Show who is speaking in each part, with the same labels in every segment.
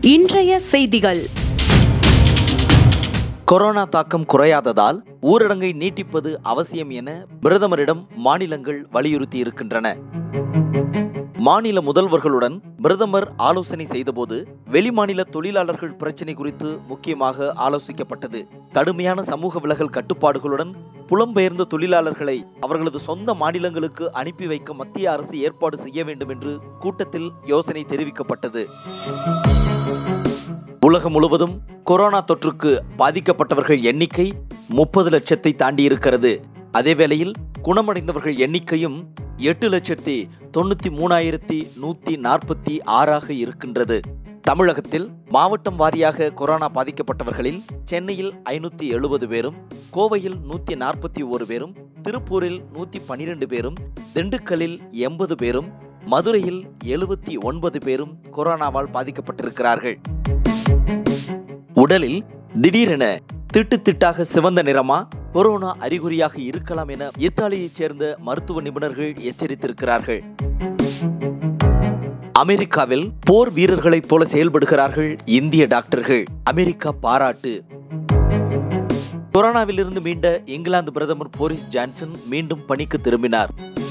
Speaker 1: இன்றைய செய்திகள்
Speaker 2: கொரோனா தாக்கம் குறையாததால் ஊரடங்கை நீட்டிப்பது அவசியம் என பிரதமரிடம் மாநிலங்கள் வலியுறுத்தி இருக்கின்றன மாநில முதல்வர்களுடன் பிரதமர் ஆலோசனை செய்தபோது வெளிமாநில தொழிலாளர்கள் பிரச்சினை குறித்து முக்கியமாக ஆலோசிக்கப்பட்டது கடுமையான சமூக விலகல் கட்டுப்பாடுகளுடன் புலம்பெயர்ந்த தொழிலாளர்களை அவர்களது சொந்த மாநிலங்களுக்கு அனுப்பி வைக்க மத்திய அரசு ஏற்பாடு செய்ய வேண்டும் என்று கூட்டத்தில் யோசனை தெரிவிக்கப்பட்டது உலகம் முழுவதும் கொரோனா தொற்றுக்கு பாதிக்கப்பட்டவர்கள் எண்ணிக்கை முப்பது லட்சத்தை தாண்டி இருக்கிறது அதேவேளையில் குணமடைந்தவர்கள் எண்ணிக்கையும் எட்டு லட்சத்தி தொண்ணூத்தி மூணாயிரத்தி நூத்தி நாற்பத்தி ஆறாக இருக்கின்றது தமிழகத்தில் மாவட்டம் வாரியாக கொரோனா பாதிக்கப்பட்டவர்களில் சென்னையில் ஐநூத்தி எழுபது பேரும் கோவையில் நூத்தி நாற்பத்தி ஒரு பேரும் திருப்பூரில் நூத்தி பனிரெண்டு பேரும் திண்டுக்கல்லில் எண்பது பேரும் மதுரையில் எழுபத்தி ஒன்பது பேரும் கொரோனாவால் பாதிக்கப்பட்டிருக்கிறார்கள் உடலில் திடீரென திட்டு திட்டாக சிவந்த நிறமா கொரோனா அறிகுறியாக இருக்கலாம் என இத்தாலியைச் சேர்ந்த மருத்துவ நிபுணர்கள் எச்சரித்திருக்கிறார்கள் அமெரிக்காவில் போர் வீரர்களைப் போல செயல்படுகிறார்கள் இந்திய டாக்டர்கள் அமெரிக்கா பாராட்டு கொரோனாவிலிருந்து மீண்ட இங்கிலாந்து பிரதமர் போரிஸ் ஜான்சன் மீண்டும் பணிக்கு திரும்பினார்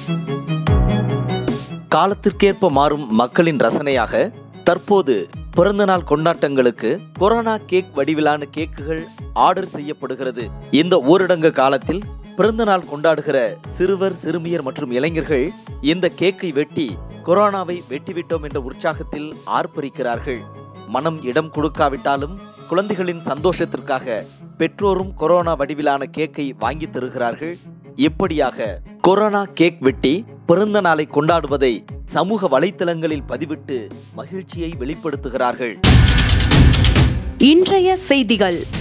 Speaker 2: காலத்திற்கேற்ப மாறும் மக்களின் ரசனையாக தற்போது பிறந்தநாள் கொண்டாட்டங்களுக்கு கொரோனா கேக் வடிவிலான கேக்குகள் ஆர்டர் செய்யப்படுகிறது இந்த ஊரடங்கு காலத்தில் பிறந்தநாள் கொண்டாடுகிற சிறுவர் சிறுமியர் மற்றும் இளைஞர்கள் இந்த கேக்கை வெட்டி கொரோனாவை வெட்டிவிட்டோம் என்ற உற்சாகத்தில் ஆர்ப்பரிக்கிறார்கள் மனம் இடம் கொடுக்காவிட்டாலும் குழந்தைகளின் சந்தோஷத்திற்காக பெற்றோரும் கொரோனா வடிவிலான கேக்கை வாங்கி தருகிறார்கள் இப்படியாக கொரோனா கேக் வெட்டி பிறந்த நாளை கொண்டாடுவதை சமூக வலைத்தளங்களில் பதிவிட்டு மகிழ்ச்சியை வெளிப்படுத்துகிறார்கள்
Speaker 1: இன்றைய செய்திகள்